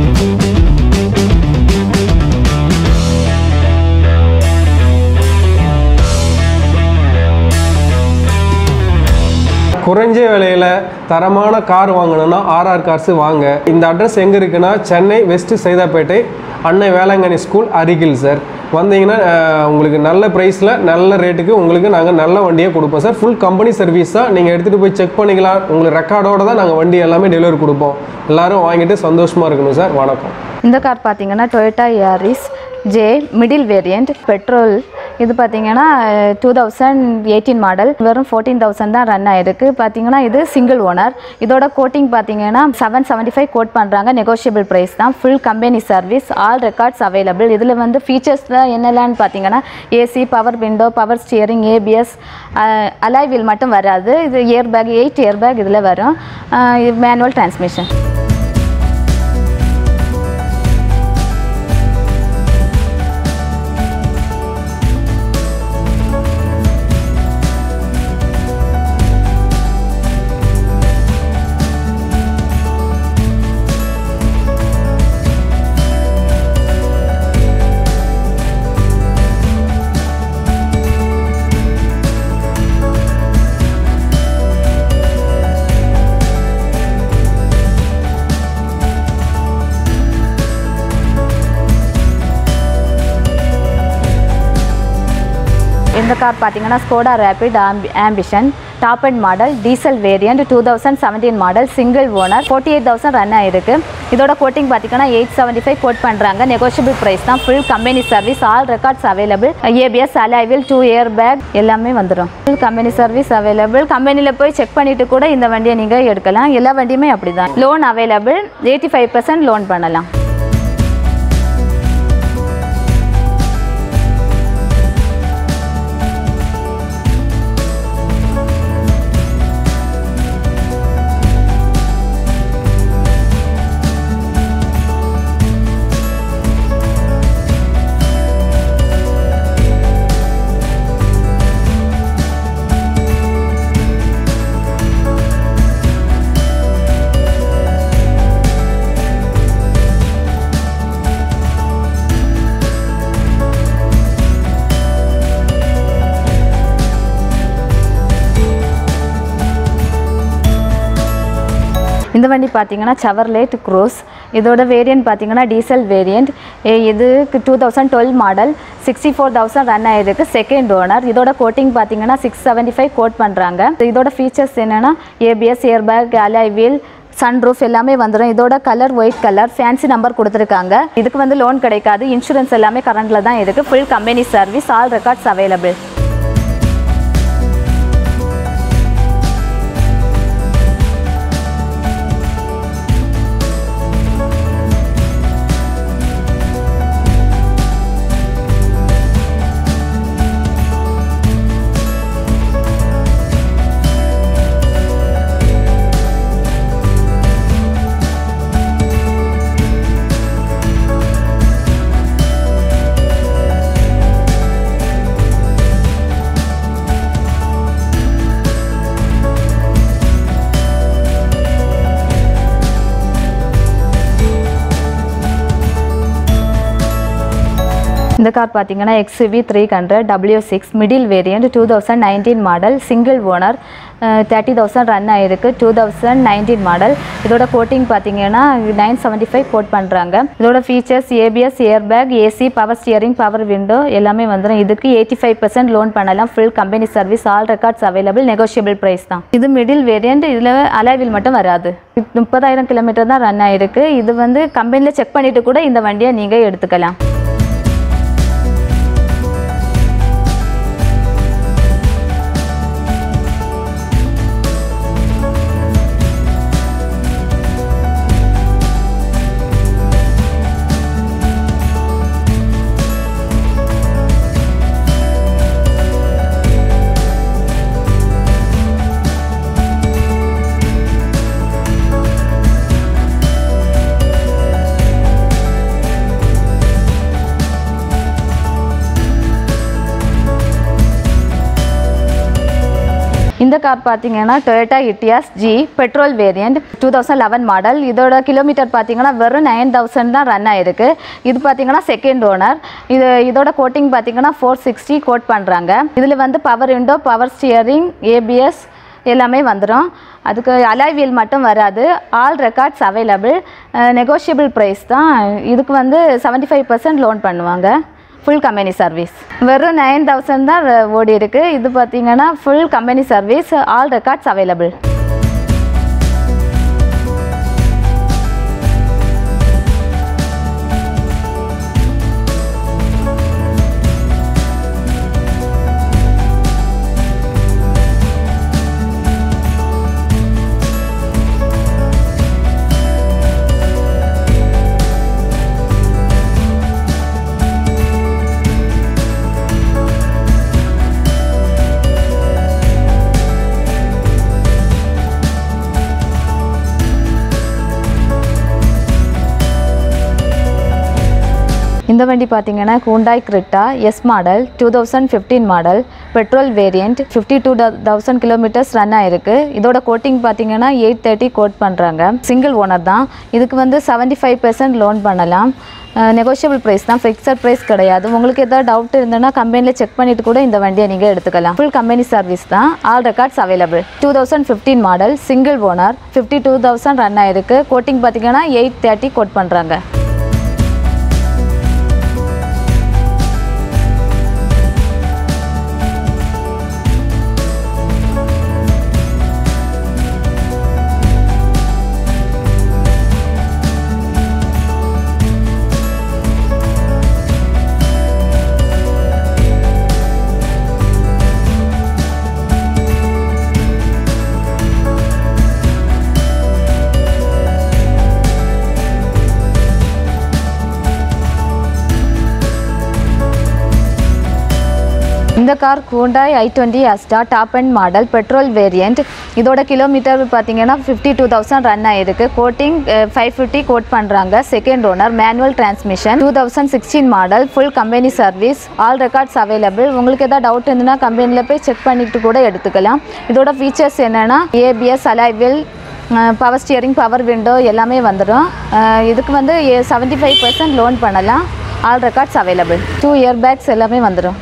குறைஞ்ச விலையில் தரமான கார் வாங்கணும்னா ஆர்ஆர் கார்ஸ் வாங்க இந்த அட்ரஸ் எங்கே இருக்குன்னா சென்னை வெஸ்ட் சைதாப்பேட்டை அன்னை வேளாங்கண்ணி ஸ்கூல் அருகில் சார் வந்தீங்கன்னா அஹ், உங்களுக்கு நல்ல ப்ரைஸில் நல்ல ரேட்டுக்கு உங்களுக்கு நாங்கள் நல்ல வண்டியை கொடுப்போம் சார் ஃபுல் கம்பெனி சர்வீஸ் தான் நீங்கள் எடுத்துகிட்டு போய் செக் பண்ணிக்கலாம் உங்களுக்கு ரெக்கார்டோட தான் நாங்கள் வண்டி எல்லாமே டெலிவரி கொடுப்போம் எல்லாரும் வாங்கிட்டு சந்தோஷமாக இருக்கணும் சார் வணக்கம் இந்த கார் பார்த்தீங்கன்னா Toyota Yaris J middle variant petrol இது பார்த்தீங்கன்னா டூ தௌசண்ட் எயிட்டீன் மாடல் வெறும் ஃபோர்டீன் தௌசண்ட் தான் ரன் ஆயிருக்கு பார்த்தீங்கன்னா இது சிங்கிள் ஓனர் இதோட கோட்டிங் பார்த்தீங்கன்னா செவன் செவன்ட்டி ஃபைவ் கோட் பண்ணுறாங்க நெகோஷியபிள் ப்ரைஸ் தான் full company service all records available இதில் வந்து ஃபீச்சர்ஸில் என்னெல்லாம்னு பார்த்தீங்கன்னா AC power window power steering ABS alloy wheel மட்டும் வராது இது airbag eight airbag இதில் வரும் மேனுவல் டிரான்ஸ்மிஷன் இந்த கார் பார்த்தீங்கன்னா Skoda Rapid Ambition top end model diesel variant two thousand seventeen model single owner forty eight thousand run ஆயிருக்கு இதோட quoting பார்த்தீங்கன்னா எயிட் செவன்ட்டி ஃபைவ் கோட் பண்ணுறாங்க negotiable price தான் full company service all records available ABS alloy wheel two airbag எல்லாமே வந்துடும் full company service available கம்பெனியில் போய் check பண்ணிட்டு கூட இந்த வண்டியை நீங்கள் எடுக்கலாம் எல்லா வண்டியுமே அப்படி தான் loan available eighty five percent loan பண்ணலாம் இந்த வண்டி பார்த்தீங்கன்னா சவர்லேட் க்ரோஸ் இதோட வேரியன்ட் பார்த்தீங்கன்னா டீசல் வேரியன்ட் இது two thousand twelve model sixty four thousand run ஆயிருக்கு செகண்ட் ஓனர் இதோட கோட்டிங் பார்த்தீங்கன்னா சிக்ஸ் செவன்ட்டி ஃபைவ் கோட் பண்ணுறாங்க இதோட ஃபீச்சர்ஸ் என்னென்னா ABS airbag alloy wheel sunroof எல்லாமே வந்துடும் இதோட colour white colour fancy number கொடுத்துருக்காங்க இதுக்கு வந்து லோன் கிடைக்காது இன்சூரன்ஸ் எல்லாமே கரண்டில் தான் இருக்குது full company service all records available இந்த கார் பார்த்தீங்கன்னா XUV three hundred W six middle variant two thousand nineteen model single owner thirty thousand run ஆயிருக்கு டூ தௌசண்ட் நைன்டீன் மாடல் இதோட கோட்டிங் பார்த்தீங்கன்னா நைன் செவன்ட்டி ஃபைவ் கோட் பண்ணுறாங்க இதோட features ABS airbag AC power steering power window எல்லாமே வந்துடும் இதுக்கு eighty five percent loan பண்ணலாம் full company service all records available negotiable price தான் இது மிடில் வேரியண்ட் இதில் அலைவில் மட்டும் வராது முப்பதாயிரம் கிலோமீட்டர் தான் ரன் ஆயிருக்கு இது வந்து கம்பெனியில் செக் பண்ணிட்டு கூட இந்த வண்டியை நீங்கள் எடுத்துக்கலாம் இந்த கார் பார்த்தீங்கன்னா Toyota Etios G petrol variant two thousand eleven model இதோட கிலோமீட்டர் பார்த்தீங்கன்னா வெறும் நைன் தௌசண்ட் தான் ரன் ஆயிருக்கு இது பார்த்தீங்கன்னா செகண்ட் ஓனர் இது இதோட கோட்டிங் பார்த்தீங்கன்னா ஃபோர் சிக்ஸ்டி கோட் பண்ணுறாங்க இதில் வந்து power window power steering ABS எல்லாமே வந்துடும் அதுக்கு அலாய் வீல் மட்டும் வராது all records available negotiable price தான் இதுக்கு வந்து செவன்ட்டி ஃபைவ் பர்சன்ட் லோன் பண்ணுவாங்க ஃபுல் கம்பெனி சர்வீஸ் வெறும் நைன் தௌசண்ட் தான் ஓடி இருக்கு இது பார்த்தீங்கன்னா full company service all records available இந்த வண்டி பார்த்தீங்கன்னா Hyundai Creta S model two thousand fifteen model petrol variant fifty two thousand kilometres run ஆயிருக்கு இதோட கோட்டிங் பார்த்தீங்கன்னா எயிட் தேர்ட்டி கோட் பண்ணுறாங்க சிங்கிள் ஓனர் தான் இதுக்கு வந்து செவன்ட்டி ஃபைவ் பெர்சன்ட் லோன் பண்ணலாம் நெகோஷியபிள் ப்ரைஸ் தான் ஃபிக்ஸட் ப்ரைஸ் கிடையாது உங்களுக்கு ஏதாவது டவுட் இருந்ததுன்னா கம்பெனியில் செக் பண்ணிட்டு கூட இந்த வண்டியை நீங்கள் எடுத்துக்கலாம் ஃபுல் கம்பெனி சர்வீஸ் தான் all records available two thousand fifteen model single owner fifty two thousand run ஆயிருக்கு கோட்டிங் பார்த்தீங்கன்னா எயிட் தேர்ட்டி கோட் பண்ணுறாங்க இந்த car Hyundai i twenty Asta top end model petrol variant இதோட கிலோமீட்டர் பார்த்தீங்கன்னா fifty two thousand run ஆயிருக்கு quoting five fifty quote பண்ணுறாங்க second owner manual transmission two thousand sixteen model full company service all records available உங்களுக்கு ஏதாவது doubt இருந்ததுன்னா கம்பெனியில் போய் check பண்ணிட்டு கூட எடுத்துக்கலாம் இதோட ஃபீச்சர்ஸ் என்னென்னா ABS alloy wheel power steering power window எல்லாமே வந்துடும் அஹ் இதுக்கு வந்து செவன்ட்டி ஃபைவ் பர்சன்ட் லோன் பண்ணலாம் all records available two airbags எல்லாமே வந்துடும்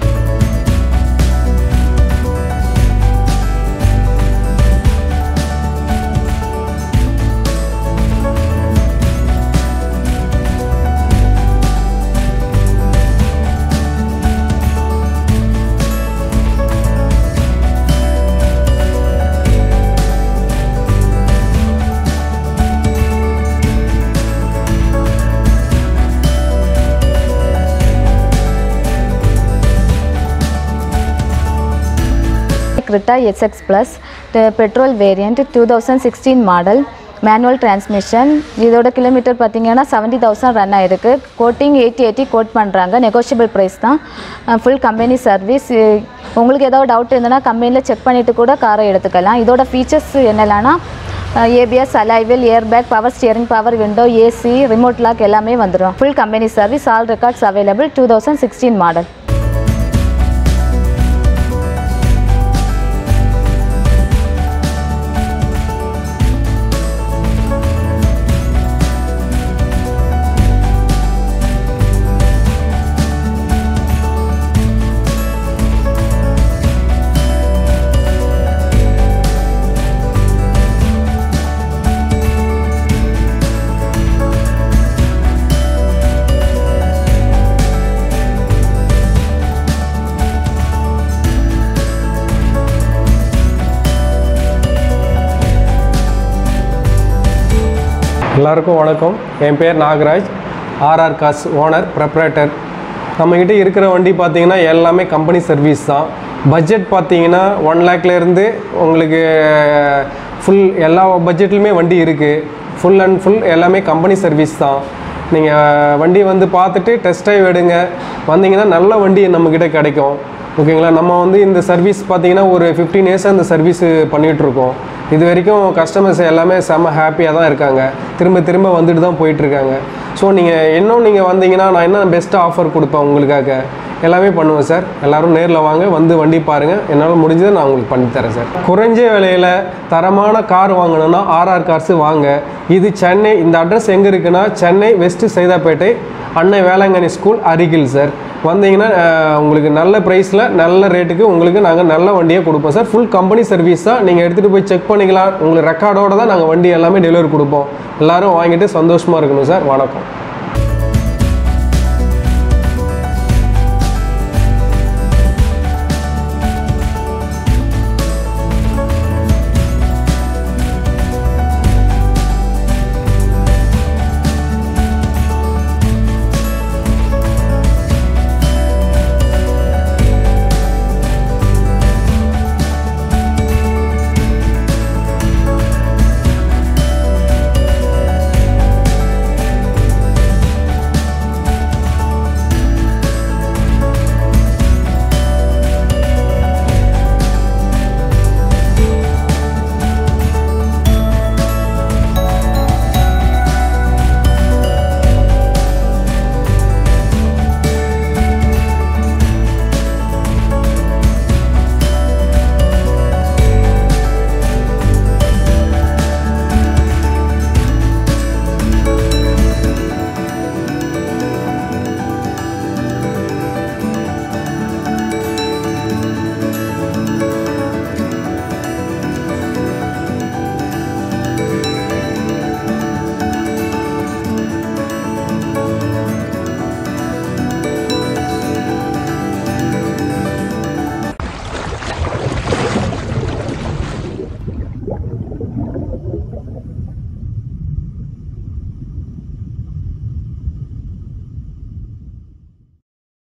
Creta SX plus petrol variant two thousand sixteen model manual transmission இதோட கிலோமீட்டர் பார்த்தீங்கன்னா செவன்ட்டி தௌசண்ட் ரன் ஆயிருக்கு கோட்டிங் எயிட்டி எயிட்டி கோட் பண்ணுறாங்க நெகோஷியபிள் ப்ரைஸ் தான் full company service உங்களுக்கு ஏதாவது டவுட் இருந்ததுன்னா கம்பெனியில் செக் பண்ணிவிட்டு கூட காரை எடுத்துக்கலாம் இதோட ஃபீச்சர்ஸ் என்னெல்லாம்னா ABS alloy wheel airbag power steering power window AC remote lock எல்லாமே வந்துடும் full company service all records available two thousand sixteen model எல்லாருக்கும் வணக்கம் என் பேர் Nagaraj RR cars owner proprietor நம்மக்கிட்ட இருக்கிற வண்டி பார்த்தீங்கன்னா எல்லாமே கம்பெனி சர்வீஸ் தான் பட்ஜெட் பார்த்தீங்கன்னா ஒன் லேக்லேருந்து உங்களுக்கு ஃபுல் எல்லா பட்ஜெட்லையுமே வண்டி இருக்குது ஃபுல் அண்ட் ஃபுல் எல்லாமே கம்பெனி சர்வீஸ் தான் நீங்கள் வண்டி வந்து பார்த்துட்டு டெஸ்ட் ட்ரைவ் எடுங்க வந்தீங்கன்னா நல்ல வண்டி நம்மக்கிட்ட கிடைக்கும் ஓகேங்களா நம்ம வந்து இந்த சர்வீஸ் பார்த்தீங்கன்னா ஒரு ஃபிஃப்டீன் இயர்ஸாக இந்த சர்வீஸ் பண்ணிகிட்ருக்கோம் இது வரைக்கும் கஸ்டமர்ஸ் எல்லாமே செம்ம ஹாப்பியாக தான் இருக்காங்க திரும்ப திரும்ப வந்துட்டு தான் போயிட்டுருக்காங்க ஸோ நீங்கள் இன்னும் நீங்கள் வந்தீங்கன்னா நான் என்ன பெஸ்ட் ஆஃபர் கொடுப்பேன் உங்களுக்காக எல்லாமே பண்ணுவேன் சார் எல்லாரும் நேரில் வாங்க வந்து வண்டி பாருங்கள் என்னால் முடிஞ்சதை நான் உங்களுக்கு பண்ணி தரேன் சார் குறைஞ்ச விலையில் தரமான கார் வாங்கணும்னா ஆர்ஆர் கார்ஸ் வாங்க இது சென்னை இந்த அட்ரஸ் எங்கே இருக்குன்னா சென்னை வெஸ்ட் சைதாப்பேட்டை அன்னை வேளாங்கண்ணி ஸ்கூல் அருகில் சார் வந்தீங்கன்னா அஹ், உங்களுக்கு நல்ல ப்ரைஸில் நல்ல ரேட்டுக்கு உங்களுக்கு நாங்கள் நல்ல வண்டியை கொடுப்போம் சார் ஃபுல் கம்பெனி சர்வீஸ் தான் நீங்கள் எடுத்துகிட்டு போய் செக் பண்ணிக்கலாம் உங்களுக்கு ரெக்கார்டோட தான் நாங்கள் வண்டி எல்லாமே டெலிவரி கொடுப்போம் எல்லாரும் வாங்கிட்டு சந்தோஷமாக இருக்கணும் சார் வணக்கம்